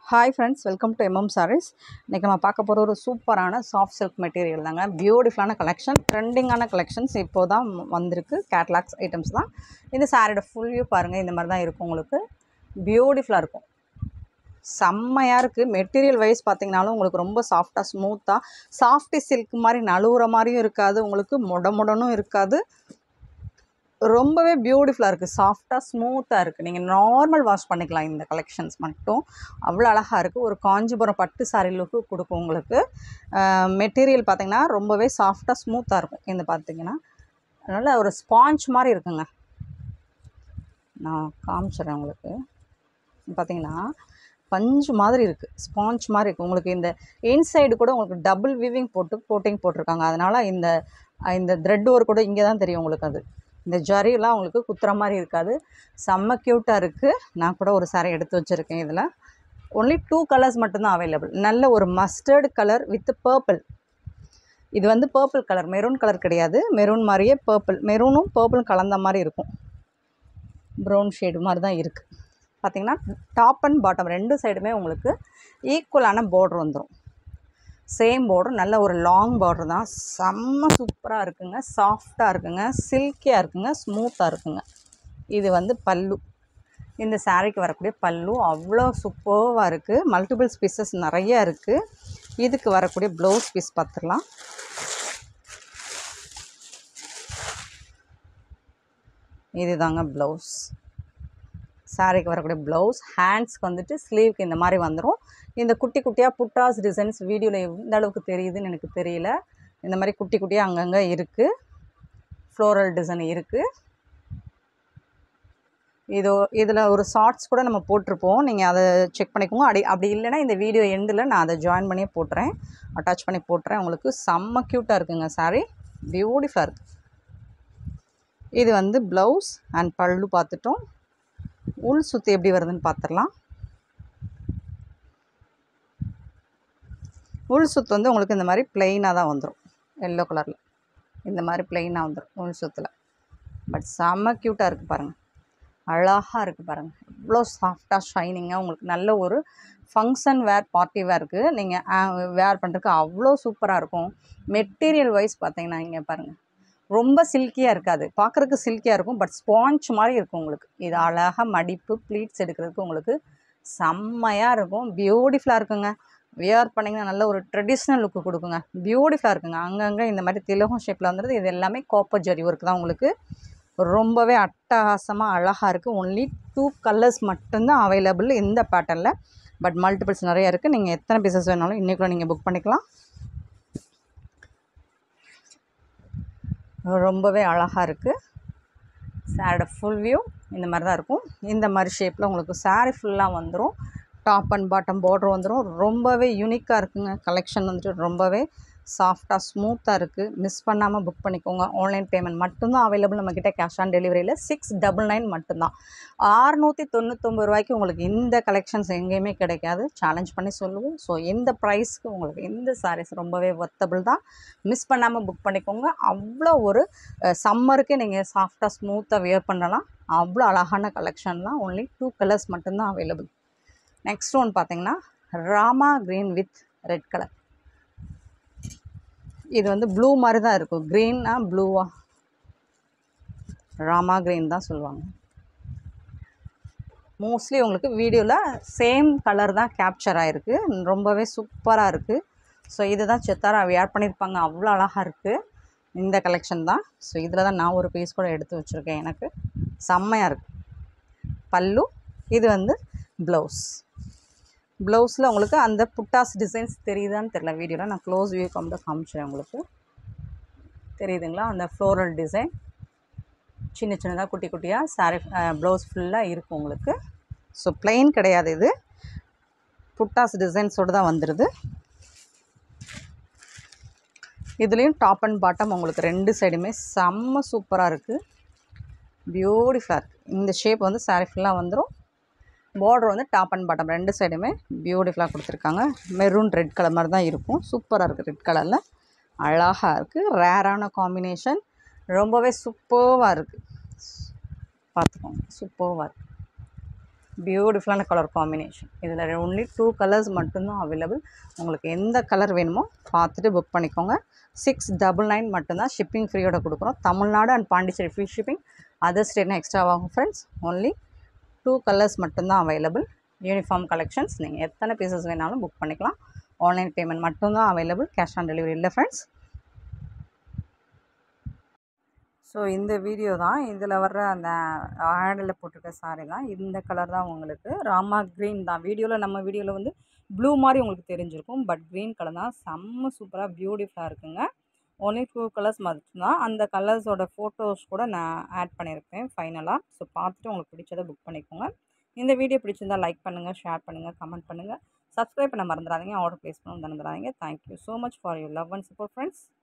hi friends welcome to MM sarees இன்றைக்கி நம்ம பார்க்க போகிற ஒரு சூப்பரான சாஃப்ட் சில்க் மெட்டீரியல் தாங்க பியூட்டிஃபுல்லான கலெக்ஷன் ட்ரெண்டிங்கான கலெக்ஷன்ஸ் இப்போ தான் வந்திருக்கு கேட்லாக்ஸ் ஐட்டம்ஸ் தான் இந்த சாரியோட ஃபுல் வியூ பாருங்கள் இந்த மாதிரி தான் இருக்கும் உங்களுக்கு பியூட்டிஃபுல்லாக இருக்கும் செம்மையாக இருக்குது மெட்டீரியல் வைஸ் பார்த்தீங்கனாலும் உங்களுக்கு ரொம்ப சாஃப்டாக ஸ்மூத்தாக சாஃப்டி சில்க் மாதிரி நழுவுற மாதிரியும் இருக்காது உங்களுக்கு முட முடனும் இருக்காது ரொம்பவே பியூட்டிஃபுல்லாக இருக்குது சாஃப்டாக ஸ்மூத்தாக இருக்குது நீங்கள் நார்மல் வாஷ் பண்ணிக்கலாம் இந்த கலெக்ஷன்ஸ் மட்டும் அவ்வளோ அழகாக இருக்குது ஒரு காஞ்சிபுரம் பட்டு சாரி லுக்கு கொடுக்கும் உங்களுக்கு மெட்டீரியல் பார்த்தீங்கன்னா ரொம்பவே சாஃப்டாக ஸ்மூத்தாக இருக்கும் இந்த பார்த்தீங்கன்னா அதனால் ஒரு ஸ்பாஞ்ச் மாதிரி இருக்குங்க நான் காமிச்சிடுறேன் உங்களுக்கு பார்த்தீங்கன்னா பஞ்சு மாதிரி இருக்குது ஸ்பாஞ்ச் மாதிரி இருக்குது உங்களுக்கு இந்த இன்சைடு கூட உங்களுக்கு டபுள் வீவிங் போட்டு கோட்டிங் போட்டிருக்காங்க அதனால் இந்த இந்த த்ரெட் ஒர்க் கூட இங்கே தான் தெரியும் உங்களுக்கு அது இந்த ஜரியெல்லாம் உங்களுக்கு குத்துற மாதிரி இருக்காது செம்ம க்யூட்டாக இருக்குது நான் கூட ஒரு சாரி எடுத்து வச்சுருக்கேன் இதில் ஒன்லி டூ கலர்ஸ் மட்டும்தான் அவைலபிள் நல்ல ஒரு மஸ்டர்டு கலர் வித் பர்பிள் இது வந்து பர்பிள் கலர் மெரூன் கலர் கிடையாது மெரூன் மாதிரியே பர்பிள் மெரூனும் பர்பிளும் கலந்த மாதிரி இருக்கும் ப்ரௌன் ஷேடு மாதிரி தான் இருக்குது பார்த்திங்கன்னா டாப் அண்ட் பாட்டம் ரெண்டு சைடுமே உங்களுக்கு ஈக்குவலான பார்டர் வந்துடும் சேம் பார்டர் நல்ல ஒரு லாங் பார்டர் தான் செம்ம சூப்பராக இருக்குங்க சாஃப்டாக இருக்குங்க சில்கியாக இருக்குங்க ஸ்மூத்தாக இருக்குங்க இது வந்து பல்லு இந்த சாரீக்கு வரக்கூடிய பல்லு அவ்வளோ சூப்பராக இருக்குது மல்டிபிள் பீசஸ் நிறைய இருக்குது இதுக்கு வரக்கூடிய ப்ளவுஸ் பீஸ் பார்த்துடலாம் இதுதாங்க ப்ளவுஸ் சாரீக்கு வரக்கூடிய ப்ளவுஸ் ஹேண்ட்ஸ்க்கு வந்துட்டு ஸ்லீவ்க்கு இந்த மாதிரி வந்துடும் இந்த குட்டி குட்டியாக புட்டாஸ் டிசைன்ஸ் வீடியோவில் எந்த அளவுக்கு தெரியுதுன்னு எனக்கு தெரியல இந்த மாதிரி குட்டி குட்டியாக அங்கங்கே இருக்குது ஃப்ளோரல் டிசைன் இருக்குது இதோ இதில் ஒரு ஷார்ட்ஸ் கூட நம்ம போட்டிருப்போம் நீங்கள் அதை செக் பண்ணிக்கோங்க அப்படி அப்படி இல்லைன்னா இந்த வீடியோ எண்டில் நான் அதை ஜாயின் பண்ணியே போட்டுறேன் அட்டாச் பண்ணி போட்டுறேன் உங்களுக்கு செம்ம க்யூட்டாக இருக்குங்க சாரீ பியூட்டிஃபுல்லாக இருக்குது இது வந்து ப்ளவுஸ் அண்ட் பல்லு பார்த்துட்டோம் உள் சுற்றி எப்படி வருதுன்னு பார்த்துடலாம் உள் சுத்து வந்து உங்களுக்கு இந்த மாதிரி பிளெயினாக தான் வந்துடும் எல்லோ கலரில் இந்த மாதிரி பிளெயினாக வந்துடும் உள் சுத்தில் பட் செம்ம க்யூட்டாக இருக்குது பாருங்கள் அழகாக இருக்குது பாருங்கள் இவ்வளோ சாஃப்டாக ஷைனிங்காக உங்களுக்கு நல்ல ஒரு ஃபங்க்ஷன் வேர் பார்ட்டி வேருக்கு நீங்கள் வேர் பண்ணுறதுக்கு அவ்வளோ சூப்பராக இருக்கும் மெட்டீரியல் வைஸ் பார்த்தீங்கன்னா இங்கே பாருங்கள் ரொம்ப சில்கியாக இருக்காது பார்க்குறதுக்கு சில்கியாக இருக்கும் பட் ஸ்பாஞ்ச் மாதிரி இருக்கும் உங்களுக்கு இது அழகாக மடிப்பு ப்ளீட்ஸ் எடுக்கிறதுக்கு உங்களுக்கு செம்மையாக இருக்கும் பியூட்டிஃபுல்லாக இருக்குங்க வியர் பண்ணிங்கன்னா நல்ல ஒரு ட்ரெடிஷ்னல் லுக்கு கொடுக்குங்க பியூட்டிஃபுல்லாக இருக்குங்க அங்கங்கே இந்த மாதிரி திலகம் ஷேப்பில் வந்துடுது இது எல்லாமே காப்பர் ஜரி ஒர்க் தான் உங்களுக்கு ரொம்பவே அட்டகாசமாக அழகாக இருக்குது ஒன்லி டூ கலர்ஸ் மட்டும்தான் அவைலபிள் இந்த பேட்டர்னில் பட் மல்டிபிள்ஸ் நிறைய இருக்குது நீங்கள் எத்தனை பீசஸ் வேணாலும் இன்றைக்குள்ள நீங்கள் புக் பண்ணிக்கலாம் ரொம்பவே அழகாக இருக்குது சாரோட ஃபுல் வியூ இந்த மாதிரி தான் இருக்கும் இந்த மாதிரி ஷேப்பில் உங்களுக்கு சாரீ ஃபுல்லாக வந்துடும் டாப் அண்ட் பாட்டம் பார்டர் வந்துடும் ரொம்பவே யூனிக்காக இருக்குங்க கலெக்ஷன் வந்துட்டு ரொம்பவே சாஃப்டாக ஸ்மூத்தாக இருக்குது மிஸ் பண்ணாமல் புக் பண்ணிக்கோங்க ஆன்லைன் பேமெண்ட் மட்டும்தான் அவைலபிள் நம்மக்கிட்ட கேஷ் ஆன் டெலிவரியில் சிக்ஸ் டபுள் நைன் மட்டும்தான் ஆறுநூற்றி தொண்ணூத்தொம்பது ரூபாய்க்கு உங்களுக்கு இந்த கலெக்ஷன்ஸ் எங்கேயுமே கிடைக்காது சேலஞ்ச் பண்ணி சொல்லுவோம் ஸோ இந்த ப்ரைஸ்க்கு உங்களுக்கு இந்த சாரீஸ் ரொம்பவே ஒர்த்தபிள் தான் மிஸ் பண்ணாமல் புக் பண்ணிக்கோங்க அவ்வளோ ஒரு சம்மருக்கு நீங்கள் சாஃப்டாக ஸ்மூத்தாக வியர் பண்ணலாம் அவ்வளோ அழகான கலெக்ஷன்லாம் ஒன்லி டூ கலர்ஸ் மட்டும்தான் அவைலபிள் நெக்ஸ்ட் ஒன் பார்த்தீங்கன்னா Rama green with red colour இது வந்து ப்ளூ மாதிரி தான் இருக்கும் க்ரீனா ப்ளூவா ராமா க்ரீன் தான் சொல்லுவாங்க மோஸ்ட்லி உங்களுக்கு வீடியோவில் சேம் கலர் தான் கேப்சர் ஆகிருக்கு ரொம்பவே சூப்பராக இருக்குது ஸோ இது தான் செத்தாரா வேர் பண்ணியிருப்பாங்க அவ்வளோ அழகாக இருக்குது இந்த கலெக்ஷன் தான் ஸோ இதில் தான் நான் ஒரு பீஸ் கூட எடுத்து வச்சுருக்கேன் எனக்கு செம்மையாக இருக்குது பல்லு இது வந்து ப்ளவுஸ் ப்ளவுஸில் உங்களுக்கு அந்த புட்டாஸ் டிசைன்ஸ் தெரியுதான்னு தெரில வீடியோவில் நான் க்ளோஸ் வியூ கம்மில் காமிச்சிடறேன் உங்களுக்கு தெரியுதுங்களா அந்த ஃப்ளோரல் டிசைன் சின்ன சின்னதாக குட்டி குட்டியாக சாரி ப்ளவுஸ் ஃபுல்லாக இருக்கும் உங்களுக்கு ஸோ பிளெயின் கிடையாது இது புட்டாஸ் டிசைன்ஸோடு தான் வந்துடுது இதுலேயும் டாப் அண்ட் பாட்டம் உங்களுக்கு ரெண்டு சைடுமே செம்ம சூப்பராக இருக்குது பியூட்டிஃபுல்லாக இருக்குது இந்த ஷேப் வந்து சாரி ஃபுல்லாக வந்துடும் பார்டர் வந்து டாப் அண்ட் பாட்டம் ரெண்டு சைடுமே பியூட்டிஃபுல்லாக கொடுத்துருக்காங்க மெரூன் ரெட் கலர் மாதிரி தான் இருக்கும் சூப்பராக இருக்குது ரெட் கலரில் அழகாக இருக்குது ரேரான காம்பினேஷன் ரொம்பவே சூப்பர்வாக இருக்குது பார்த்துக்கோங்க சூப்பர்வாக இருக்குது பியூட்டிஃபுல்லான கலர் காம்பினேஷன் இதில் ஒன்லி டூ கலர்ஸ் மட்டும்தான் அவைலபிள் உங்களுக்கு எந்த கலர் வேணுமோ பார்த்துட்டு புக் பண்ணிக்கோங்க சிக்ஸ் டபுள் நைன் மட்டும்தான் ஷிப்பிங் ஃப்ரீயோட கொடுக்குறோம் Tamil Nadu and Pondicherry free shipping other ஸ்டேட்னா எக்ஸ்ட்ரா ஆகும் ஃப்ரெண்ட்ஸ் ஒன்லி டூ கலர்ஸ் மட்டும்தான் அவைலபிள் யூனிஃபார்ம் கலெக்ஷன்ஸ் நீங்கள் எத்தனை பீசஸ் வேணாலும் புக் பண்ணிக்கலாம் ஆன்லைன் பேமெண்ட் மட்டும்தான் அவைலபிள் கேஷ் ஆன் டெலிவரி இல்லை ஃப்ரெண்ட்ஸ் ஸோ இந்த வீடியோ தான் இதில் வர்ற அந்த ஆடில் போட்டிருக்க சாரி தான் இந்த கலர் தான் உங்களுக்கு ராமா க்ரீன் தான் வீடியோவில் நம்ம வீடியோவில் வந்து ப்ளூ மாதிரி உங்களுக்கு தெரிஞ்சிருக்கும் பட் க்ரீன் கலர் தான் செம்ம சூப்பராக பியூட்டிஃபுல்லாக இருக்குங்க ஒன்லி டூ கலர்ஸ் மட்டும்தான் அந்த கலர்ஸோட ஃபோட்டோஸ் கூட நான் ஆட் பண்ணியிருப்பேன் ஃபைனலாக ஸோ பார்த்துட்டு உங்களுக்கு பிடிச்சதை புக் பண்ணிக்கோங்க இந்த வீடியோ பிடிச்சிருந்தால் லைக் பண்ணுங்கள் ஷேர் பண்ணுங்கள் கமெண்ட் பண்ணுங்கள் சப்ஸ்கிரைப் பண்ண மறந்துடாதீங்க ஆர்டர் ப்ளேஸ் பண்ண மறந்துடாதீங்க thank you so much for your love and support friends